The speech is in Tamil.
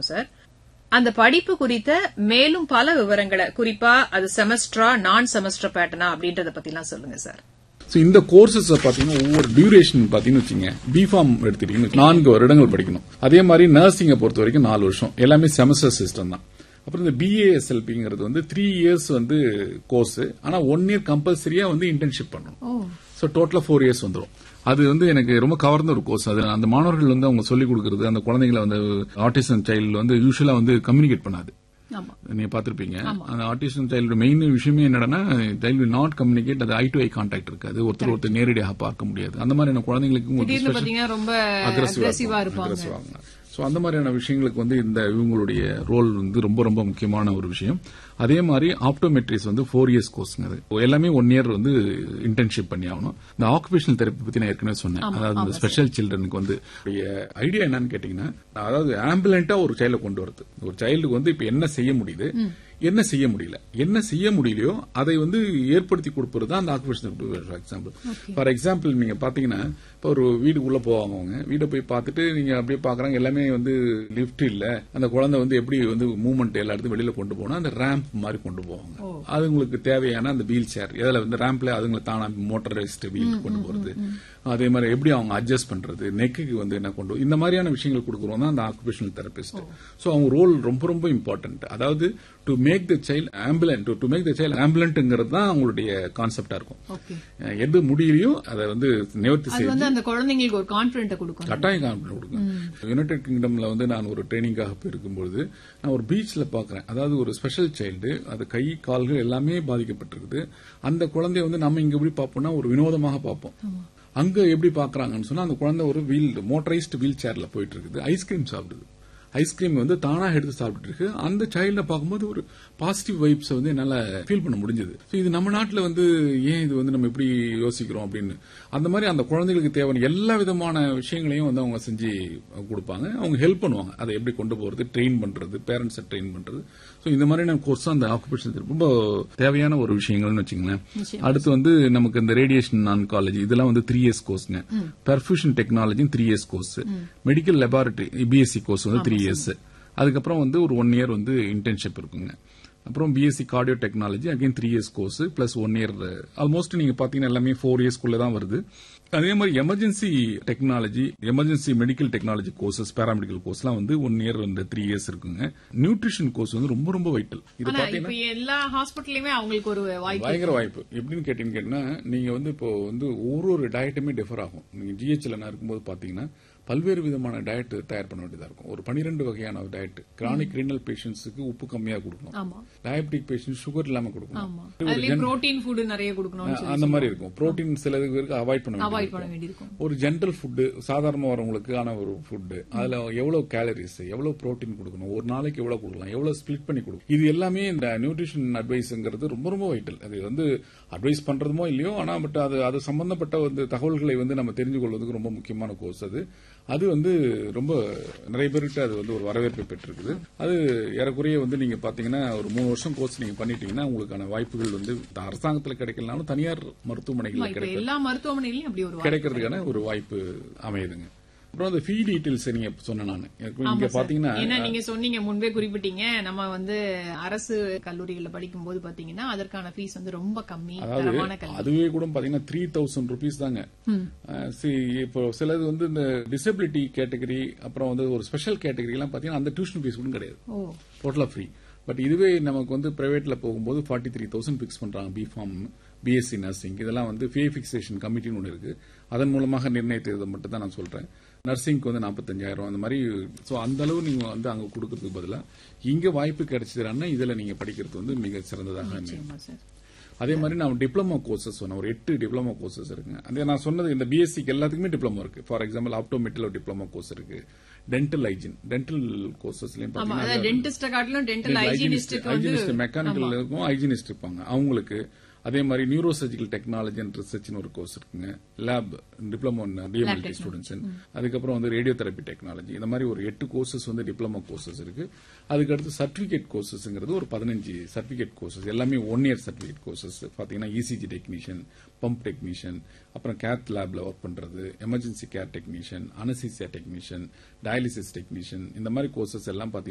படிக்கிறோம் சார் அந்த படிப்பு குறித்த மேலும் பல விவரங்களை குறிப்பா அது செமஸ்டரா நான் செமஸ்டர் பேட்டர்னா அப்படின்றத பத்திலாம் சொல்லுங்க சார் ஸோ இந்த கோர்சஸ் பாத்தீங்கன்னா ஒவ்வொரு டியூரேஷன் பாத்தீங்கன்னு வச்சுங்க பிஃபார்ம் எடுத்துட்டீங்கன்னு நான்கு வருடங்கள் படிக்கணும் அதே மாதிரி நர்சிங்கை பொறுத்த வரைக்கும் நாலு வருஷம் எல்லாமே செமஸ்டர் சிஸ்டம் தான் அப்புறம் இந்த பிஏஎஸ்எல்பிங்கிறது வந்து த்ரீ இயர்ஸ் வந்து கோர்ஸ் ஆனா ஒன் இயர் கம்பல்சரியா வந்து இன்டர்ன்ஷிப் பண்ணணும் ஸோ டோட்டலா ஃபோர் இயர்ஸ் வந்துடும் அது வந்து எனக்கு ரொம்ப கவர்ந்த ஒரு கோர்ஸ் அது அந்த மாணவர்கள் வந்து அவங்க சொல்லிக் கொடுக்கறது அந்த குழந்தைங்களை வந்து ஆட்டிசம் சைல்டு வந்து யூஸ்வலா வந்து கம்யூனிகேட் பண்ணாது ஆமா நீங்க பாத்திருப்பீங்க அந்த ஆட்டிசம் சைல்டு மெயின் விஷயமே என்னன்னா சைல்டு நாட் கம்யூனிகேட் அது ஐ டு ஐ கான்டாக்ட் இருக்காது ஒருத்தர் ஒருத்தர் நேரடியாக பார்க்க முடியாது அந்த மாதிரியான குழந்தைங்களுக்கு திடீர்னு பாத்தீங்கன்னா ரொம்ப அக்ரெசிவா இருப்பாங்க ஸோ அந்த மாதிரியான விஷயங்களுக்கு வந்து இந்த இவங்களுடைய ரோல் வந்து ரொம்ப ரொம்ப முக்கியமான ஒரு விஷயம் அதே மாதிரி ஆப்டோமெட்ரிஸ் வந்து ஃபோர் இயர்ஸ் கோர்ஸ்ங்க அது எல்லாமே ஒன் இயர் வந்து இன்டர்ன்ஷிப் பண்ணி ஆகணும் இந்த ஆக்குபேஷனல் தெரப்பி பத்தி நான் ஏற்கனவே சொன்னேன் அதாவது இந்த ஸ்பெஷல் சில்ட்ரனுக்கு வந்து ஐடியா என்னன்னு கேட்டீங்கன்னா அதாவது ஆம்புலண்டா ஒரு சைல்ட கொண்டு வருது ஒரு சைல்டுக்கு வந்து இப்ப என்ன செய்ய முடியுது என்ன செய்ய முடியல என்ன செய்ய முடியலையோ அதை வந்து ஏற்படுத்தி கொடுப்பது தான் அந்த occupation for example for example நீங்க பாத்தீங்கன்னா இப்போ ஒரு வீடுக்குள்ள போவாங்க அவங்க வீடை போய் பார்த்துட்டு நீங்க அப்படியே பாக்குறாங்க எல்லாமே வந்து லிஃப்ட் இல்ல அந்த குழந்தை வந்து எப்படி வந்து மூவ்மெண்ட் எல்லா இடத்துக்கும் வெளியில கொண்டு போனா அந்த ரேம்ப் மாதிரி கொண்டு போவாங்க அது உங்களுக்கு தேவையான அந்த வீல் சேர் இதுல வந்து ரேம்ப்ல அதுங்களை தானா மோட்டரைஸ்ட் வீல் கொண்டு போறது அதே மாதிரி எப்படி அவங்க அட்ஜஸ்ட் பண்றது நெக்குக்கு வந்து என்ன கொண்டு இந்த மாதிரியான விஷயங்கள் கொடுக்குறோம் தான் அந்த ஆக்குபேஷனல் தெரபிஸ்ட் ஸோ அவங்க ரோல் ரொம்ப ரொம்ப இம்பார்ட்டன்ட் அதாவது to make the child ambulant to make the child ஆம்புலன்ட்ங்கிறது தான் அவங்களுடைய கான்செப்டா இருக்கும் எது முடியலையோ அதை வந்து நிவர்த்தி செய்ய அந்த குழந்தைங்களுக்கு ஒரு கான்பிடன்ட் கொடுக்கும் கட்டாயம் கான்பிடன்ட் கொடுக்கும் யுனைடெட் கிங்டம்ல வந்து நான் ஒரு ட்ரைனிங்காக போயிருக்கும்போது நான் ஒரு பீச்ல பாக்குறேன் அதாவது ஒரு ஸ்பெஷல் சைல்டு அது கை கால்கள் எல்லாமே பாதிக்கப்பட்டிருக்குது அந்த குழந்தைய வந்து நம்ம இங்க எப்படி பார்ப்போம்னா ஒரு வினோதமாக பார்ப்போம் அங்க எப்படி பாக்குறாங்கன்னு சொன்னா அந்த குழந்தை ஒரு வீல் மோட்டரைஸ்டு வீல் சேர்ல போயிட்டு இருக்குது ஐஸ்கிரீம் சாப்பிடுது ஐஸ்கிரீம் வந்து தானா எடுத்து சாப்பிட்டு இருக்கு அந்த சைல்ட பார்க்கும்போது ஒரு பாசிட்டிவ் வைப்ஸ் வந்து என்னால ஃபீல் பண்ண முடிஞ்சது இது நம்ம நாட்டில் வந்து ஏன் இது வந்து நம்ம எப்படி யோசிக்கிறோம் அப்படின்னு அந்த மாதிரி அந்த குழந்தைகளுக்கு தேவையான எல்லா விதமான விஷயங்களையும் வந்து அவங்க செஞ்சு கொடுப்பாங்க அவங்க ஹெல்ப் பண்ணுவாங்க அதை எப்படி கொண்டு போறது ட்ரெயின் பண்றது பேரண்ட்ஸை ட்ரெயின் பண்றது ஸோ இந்த மாதிரியான கோர்ஸ் அந்த ஆக்குபேஷன் ரொம்ப தேவையான ஒரு விஷயங்கள்னு வச்சுங்களேன் அடுத்து வந்து நமக்கு இந்த ரேடியேஷன் ஆன்காலஜி இதெல்லாம் வந்து த்ரீ இயர்ஸ் கோர்ஸ்ங்க perfusion technology three years course medical laboratory BSc course வந்து த்ரீ இயர்ஸ் அதுக்கப்புறம் வந்து ஒரு ஒன் இயர் வந்து இன்டர்ன்ஷிப் இருக்குங்க அப்புறம் BSc cardio technology again three years course plus one year almost நீங்க பாத்தீங்கன்னா எல்லாமே ஃபோர் இயர்ஸ்க்குள்ள தான் வருது அதே மாதிரி emergency technology emergency medical technology courses paramedical கோர்ஸ்லாம் வந்து ஒன் இயர் வந்து த்ரீ இயர்ஸ் இருக்குங்க நியூட்ரிஷன் கோர்ஸ் வந்து ரொம்ப ரொம்ப வைட்டல் இது பாத்தீங்கன்னா எல்லா ஹாஸ்பிட்டலுமே அவங்களுக்கு ஒரு வாய்ப்பு பயங்கர வாய்ப்பு எப்படின்னு கேட்டீங்கன்னு கேட்டீங்கன்னா நீங்க வந்து இப்போ வந்து ஒரு ஒரு டயட்டுமே டிஃபர் ஆகும் நீங்க ஜிஹெச்ல இருக்கும்போது பாத்தீங்கன்னா பல்வேறு விதமான டயட் தயார் பண்ண வேண்டியதா இருக்கும் ஒரு பனிரெண்டு வகையான டயட் கிரானிக் ரீனல் பேஷண்ட்ஸுக்கு உப்பு கம்மியா கொடுக்கணும் டயபெட்டிக் பேஷண்ட் சுகர் இல்லாம கொடுக்கணும் புரோட்டீன் ஃபுட் நிறைய கொடுக்கணும் அந்த மாதிரி இருக்கும் புரோட்டீன் சில பேருக்கு அவாய்ட் பண்ண வேண்டியிருக்கும் ஒரு ஜென்ரல் ஃபுட் சாதாரண வரவங்களுக்கு ஆன ஒரு ஃபுட் அதுல எவ்வளவு கேலரிஸ் எவ்வளவு புரோட்டீன் கொடுக்கணும் ஒரு நாளைக்கு எவ்வளவு கொடுக்கலாம் எவ்வளவு ஸ்பிளிட் பண்ணி கொடுக்கும் இது எல்லாமே இந்த நியூட்ரிஷன் அட்வைஸ்ங்கிறது ரொம்ப ரொம்ப வைட்டல் அது வந்து அட்வைஸ் பண்றதுமோ இல்லையோ ஆனா பட் அது அது சம்பந்தப்பட்ட வந்து தகவல்களை வந்து நம்ம தெரிஞ்சு கொள்வதற்கு ரொம்ப முக்கியமான கோர்ஸ் அது அது வந்து ரொம்ப நிறைய பேருக்கு அது வந்து ஒரு வரவேற்பை பெற்றிருக்குது அது ஏறக்குறைய வந்து நீங்க பாத்தீங்கன்னா ஒரு மூணு வருஷம் கோர்ஸ் நீங்க பண்ணிட்டீங்கன்னா உங்களுக்கான வாய்ப்புகள் வந்து அரசாங்கத்தில் கிடைக்கலனாலும் தனியார் மருத்துவமனைகள் கிடைக்கும் எல்லா மருத்துவமனையிலும் அப்படி ஒரு கிடைக்கிறதுக்கான ஒரு வாய்ப்பு அமையுதுங்க அப்புறம் அந்த ஃபீ டீடைல்ஸ் நீங்க சொன்ன நான் இங்க பாத்தீங்கன்னா ஏன்னா நீங்க சொன்னீங்க முன்பே குறிப்பிட்டீங்க நம்ம வந்து அரசு கல்லூரிகள்ல படிக்கும் போது பாத்தீங்கன்னா அதற்கான ஃபீஸ் வந்து ரொம்ப கம்மி அதுவே கூட பாத்தீங்கன்னா த்ரீ தௌசண்ட் ருபீஸ் தாங்க இப்போ சிலது வந்து இந்த டிசபிலிட்டி கேட்டகரி அப்புறம் வந்து ஒரு ஸ்பெஷல் கேட்டகரி எல்லாம் பாத்தீங்கன்னா அந்த டியூஷன் ஃபீஸ் கூட கிடையாது டோட்டலா ஃப்ரீ பட் இதுவே நமக்கு வந்து பிரைவேட்ல போகும்போது ஃபார்ட்டி த்ரீ தௌசண்ட் பிக்ஸ் பண்றாங்க பி ஃபார்ம் பிஎஸ்சி நர்சிங் இதெல்லாம் வந்து ஃபே பிக்சேஷன் கமிட்டின்னு ஒன்று இருக்கு அதன் மூலமாக நிர்ணயித்ததை மட்டும் தான் நான் சொல்றேன் நர்சிங்க்கு வந்து நாற்பத்தஞ்சாயிரம் அந்த மாதிரி ஸோ அந்த அளவு நீங்க வந்து அங்க கொடுக்கறதுக்கு பதிலாக இங்க வாய்ப்பு கிடைச்சதுன்னா இதுல நீங்க படிக்கிறது வந்து மிக சிறந்ததாக அதே மாதிரி நான் டிப்ளமோ கோர்சஸ் சொன்னேன் ஒரு எட்டு டிப்ளமோ கோர்சஸ் இருக்குங்க அதே நான் சொன்னது இந்த பிஎஸ்சிக்கு எல்லாத்துக்குமே டிப்ளமோ இருக்கு ஃபார் எக்ஸாம்பிள் ஆப்டோமெட்டில் ஒரு டிப்ளமோ கோர்ஸ் இருக்கு டென்டல் ஹைஜின் டென்டல் கோர்சஸ்லயும் ஹைஜினிஸ்ட் மெக்கானிக்கல் இருக்கும் ஹைஜினிஸ்ட் இருப்பாங்க அவங்களுக்கு அதே மாதிரி நியூரோ சர்ஜிக்கல் டெக்னாலஜி அண்ட் ரிசர்ச்னு ஒரு கோர்ஸ் இருக்குங்க லேப் டிப்ளமோ டிஎம்எல்டி ஸ்டூடெண்ட்ஸ் அதுக்கப்புறம் வந்து ரேடியோ தெரப்பி டெக்னாலஜி இந்த மாதிரி ஒரு எட்டு கோர்சஸ் வந்து டிப்ளமோ கோர்சஸ் இருக்கு அதுக்கடுத்து சர்டிபிகேட் கோர்சஸ்ங்கிறது ஒரு பதினஞ்சு சர்டிபிகேட் கோர்சஸ் எல்லாமே ஒன் இயர் சர்டிபிகேட் கோர்சஸ் பாத்தீங்கன்னா இசிஜி டெக்னீஷியன் பம்ப் டெக்னீஷியன் அப்புறம் கேத் லேப்ல ஒர்க் பண்றது emergency care technician anaesthesia technician dialysis technician இந்த மாதிரி கோர்சஸ் எல்லாம்